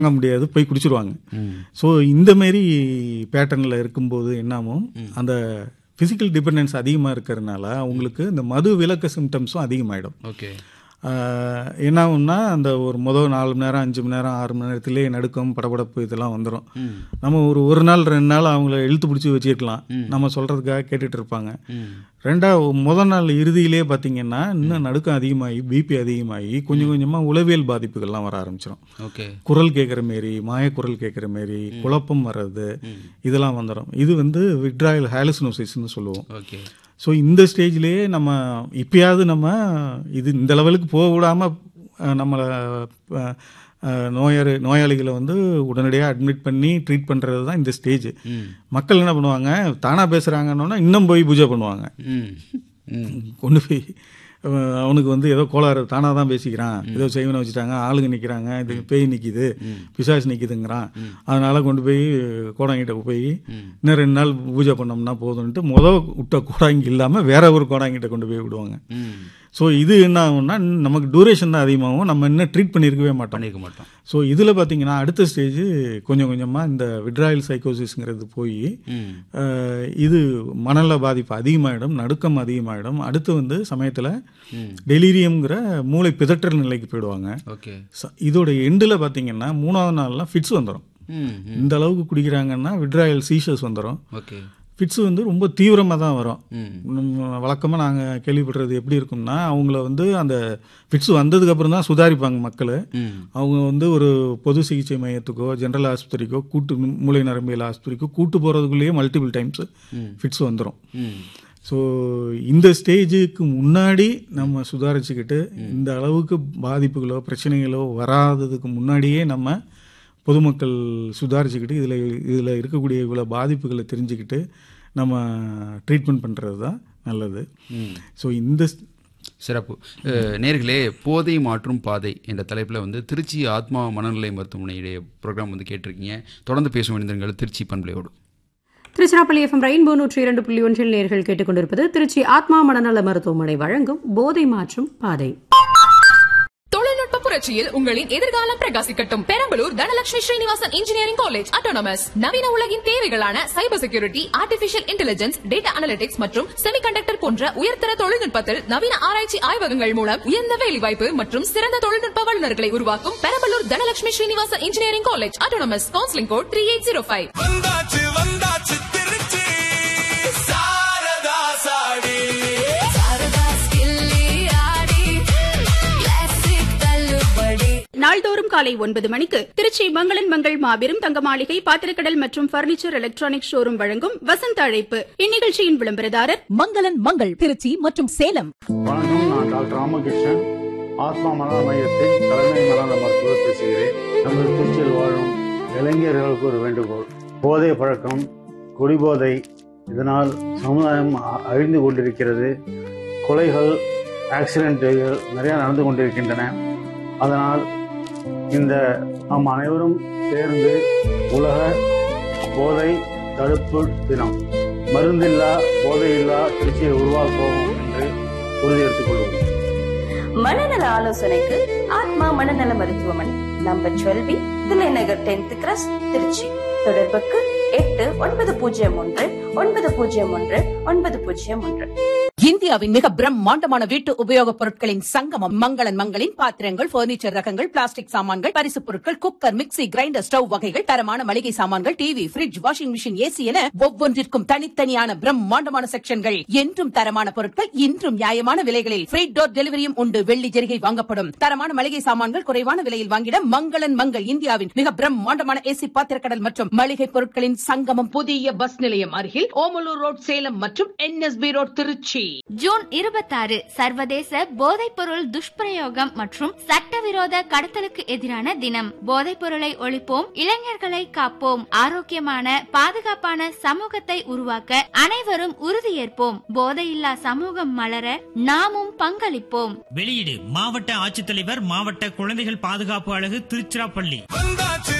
வாங்க முடியாது போய் குடிச்சிருவாங்க ம். ஸோ இந்த மாரி பேட்டர்னில் இருக்கும்போது என்னாகும் அந்த ஃபிசிக்கல் டிபெண்டன்ஸ் அதிகமாக இருக்கிறதுனால அவங்களுக்கு இந்த மது விலக்க சிம்டம்ஸும் அதிகமாயிடும் ஓகே ஆஹ் என்ன ஆகும்னா அந்த ஒரு முதல் நாலு மணி நேரம் அஞ்சு மணி நேரம் ஆறு மணி நேரத்திலே நடுக்கம் படபடப்பு இதெல்லாம் வந்துடும் ம். நம்ம ஒரு ஒரு நாள் ரெண்டு நாள் அவங்கள இழுத்து பிடிச்சி வச்சிருக்கலாம் நம்ம சொல்கிறதுக்காக கேட்டுட்டு இருப்பாங்க ம். ரெண்டாவது முதல் நாள் இறுதியிலே பார்த்தீங்கன்னா இன்னும் நடுக்கம் அதிகமாகி பிபி அதிகமாகி கொஞ்சம் கொஞ்சமாக உளவியல் பாதிப்புகள்லாம் வர ஆரம்பிச்சிடும் ஓகே குரல் கேட்குற மாரி மாயக்குரல் கேட்குற மாரி குழப்பம் வர்றது இதெல்லாம் வந்துடும் இது வந்து விட்ராயல் ஹாலுசினோசிஸ்னு சொல்லுவோம் ஓகே ஸோ இந்த ஸ்டேஜ்லேயே நம்ம இப்பயாவது நம்ம இது இந்த லெவலுக்கு போக விடாமல் நம்மளை அஹ், அஹ், நோயாளி நோயாளிகளை வந்து உடனடியாக அட்மிட் பண்ணி ட்ரீட் பண்ணுறது தான் இந்த ஸ்டேஜ் ம். மக்கள் என்ன பண்ணுவாங்க தானாக பேசுகிறாங்கன்னா இன்னும் போய் பூஜை பண்ணுவாங்க ம். ம். கொண்டு போய் அஹ், அவனுக்கு வந்து ஏதோ கோளாறு தானாக தான் பேசிக்கிறான் ஏதோ செய்வனை வச்சுட்டாங்க ஆளுங்க நிற்கிறாங்க இது பேய் நிற்கிது பிசாசு நிற்கிதுங்கிறான் அதனால கொண்டு போய் கோடாங்கிட்ட போய் இன்னும் ரெண்டு நாள் பூஜை பண்ணோம்னா போதும்ன்ட்டு முத விட்ட கோடாங்கி இல்லாமல் வேற ஒரு கோடாங்கிட்ட கொண்டு போய் விடுவாங்க ம். ஸோ இது என்ன ஆகும்னா நமக்கு டூரேஷன் தான் அதிகமாகும் நம்ம இன்னும் ட்ரீட் பண்ணியிருக்கவே மாட்டோம் பண்ணிருக்க மாட்டோம் ஸோ இதில் பார்த்தீங்கன்னா அடுத்த ஸ்டேஜ் கொஞ்சம் கொஞ்சமாக இந்த விட்ராயல் சைக்கோசிஸ்ங்கிறது போய் ம். அஹ், இது மனநல பாதிப்பு அதிகமாயிடும் நடுக்கம் அதிகமாயிடும் அடுத்து வந்து சமயத்தில் ம். டெலிரியம்ங்கிற மூளை பிதற்றல் நிலைக்கு போயிடுவாங்க ஓகே ச- இதோட எண்டில் பார்த்தீங்கன்னா மூணாவது நாள்லாம் ஃபிட்ஸ் வந்துடும் ம். ம். இந்த அளவுக்கு குடிக்கிறாங்கன்னா விட்ராயல் சீஷர்ஸ் வந்துடும் ஓகே ஃபிட்ஸ் வந்து ரொம்ப தீவிரமாக தான் வரும் ம். வழக்கமாக நாங்கள் கேள்விப்படுறது எப்படி இருக்கும்னா அவங்கள வந்து அந்த ஃபிட்ஸ் வந்ததுக்கப்புறம் தான் சுதாரிப்பாங்க மக்கள் ம். அவங்க வந்து ஒரு பொது சிகிச்சை மையத்துக்கோ ஜென்ரல் ஆஸ்பத்திரிக்கோ கூட்டு மூளை நரம்பியல் ஆஸ்பத்திரிக்கோ கூட்டு போகிறதுக்குள்ளேயே மல்டிபிள் டைம்ஸ் ஃபிட்ஸ் வந்துடும் ம். ஸோ இந்த ஸ்டேஜுக்கு முன்னாடி நம்ம சுதாரிச்சுக்கிட்டு இந்த அளவுக்கு பாதிப்புகளோ பிரச்சனைகளோ வராததுக்கு முன்னாடியே நம்ம பொதுமக்கள் சுதாரிச்சுக்கிட்டு இதில் இதில் இருக்கக்கூடிய இவ்வளோ பாதிப்புகளை தெரிஞ்சுக்கிட்டு நம்ம ட்ரீட்மெண்ட் பண்ணுறது தான் நல்லது ம். ஸோ இந்த ஸ்- சிறப்பு அஹ், நேர்களே போதை மாற்றும் பாதை என்ற தலைப்பில் வந்து திருச்சி ஆத்மா மனநிலை மருத்துவமனையுடைய ப்ரோக்ராம் வந்து கேட்டிருக்கீங்க தொடர்ந்து பேசும் மனிதர்கள் திருச்சி பண்பலையோடு திருச்சிராப்பள்ளி எஃப்எம் ரெயின்போ நூற்றி இரண்டு புள்ளி ஒன்றில் நேர்கள் கேட்டுக்கொண்டிருப்பது திருச்சி ஆத்மா மனநல மருத்துவமனை வழங்கும் போதை மாற்றும் பாதை தொழில்நுட்ப புரட்சியில் உங்களின் எதிர்காலம் பிரகாசிக்கட்டும் Perambalur Dhanalakshmi Srinivasan engineering college autonomous நவீன உலகின் தேவைகளான cyber security artificial intelligence data analytics மற்றும் செமிகண்டக்டர் போன்ற உயர்தர தொழில்நுட்பத்தில் நவீன ஆராய்ச்சி ஆய்வகங்கள் மூலம் உயர்ந்த வேலைவாய்ப்பு மற்றும் சிறந்த தொழில்நுட்ப வல்லுநர்களை உருவாக்கும் Perambalur Dhanalakshmi Srinivasan engineering college autonomous counselling code three eight zero five வந்தாச்சு வந்தாச்சு திருச்சி சாரதா சாடி நாள்தோறும் காலை ஒன்பது மணிக்கு திருச்சி மங்களன் மங்கள் மாபெரும் தங்க மாளிகை பாத்திரக்கடல் மற்றும் பர்னிச்சர் எலக்ட்ரானிக் ஷோரூம் வழங்கும் வசந்த அழைப்பு இந்நிகழ்ச்சியின் விளம்பரதாரர் மங்களன் மங்கள் திருச்சி மற்றும் சேலம் வணக்கம் நான் டாக்டர் ராமகிருஷ்ணன் ஆத்மா மனநல மையத்தின் தலைமை மனநல மருத்துவர் பேசுகிறேன் நமது திருச்சியில் வாழும் இளைஞர்களுக்கு ஒரு வேண்டுகோள் போதை பழக்கம் குடிபோதை இதனால் சமுதாயம் அ- அழிந்து கொண்டிருக்கிறது கொலைகள் ஆக்சிடென்ட்டுகள் நிறைய நடந்து கொண்டிருக்கின்றன அதனால் இந்த நாம் அனைவரும் சேர்ந்து உலக போதை தடுப்பு தினம் மருந்தில்லா போதையில்லா திருச்சியை உருவாக்குவோம் என்று உறுதியெடுத்துக் கொள்வோம் மனநல ஆலோசனைக்கு ஆத்மா மனநல மருத்துவமனை number twelve Thillainagar tenth cross Trichy தொடர்புக்கு எட்டு ஒன்பது பூஜ்ஜியம் ஒன்று ஒன்பது பூஜ்ஜியம் ஒன்று ஒன்பது பூஜ்ஜியம் ஒன்று இந்தியாவின் மிக பிரம்மாண்டமான வீட்டு உபயோகப் பொருட்களின் சங்கமம் மங்களன் மங்களின் பாத்திரங்கள் பர்னிச்சர் ரகங்கள் பிளாஸ்டிக் சாமான்கள் பரிசுப் பொருட்கள் குக்கர் மிக்ஸி கிரைண்டர் ஸ்டவ் வகைகள் தரமான மளிகை சாமான்கள் TV fridge washing machine AC என ஒவ்வொன்றிற்கும் தனித்தனியான பிரம்மாண்டமான செக்ஷன்கள் என்றும் தரமான பொருட்கள் இன்றும் நியாயமான விலைகளில் ஃப்ரீ டோர் டெலிவரியும் உண்டு வெள்ளி ஜெரிகை வாங்கப்படும் தரமான மளிகை சாமான்கள் குறைவான விலையில் வாங்கிட மங்களன் மங்கள் இந்தியாவின் மிக பிரம்மாண்டமான ஏசி பாத்திரக்கடல் மற்றும் மளிகை பொருட்களின் சங்கமம் புதிய பஸ் நிலையம் அருகில் ஓமலூர் ரோட் சேலம் மற்றும் என்எஸ்பி ரோட் திருச்சி ஜூன் இருபத்தாறு சர்வதேச போதைப்பொருள் துஷ்பிரயோகம் மற்றும் சட்டவிரோத கடத்தலுக்கு எதிரான தினம் போதைப் பொருளை ஒழிப்போம் இளைஞர்களை காப்போம் ஆரோக்கியமான பாதுகாப்பான சமூகத்தை உருவாக்க அனைவரும் உறுதியேற்போம் போதையில்லா சமூகம் மலர நாமும் பங்களிப்போம் வெளியீடு மாவட்ட ஆட்சித்தலைவர் மாவட்ட குழந்தைகள் பாதுகாப்பு அழகு திருச்சிராப்பள்ளி வந்தாச்சு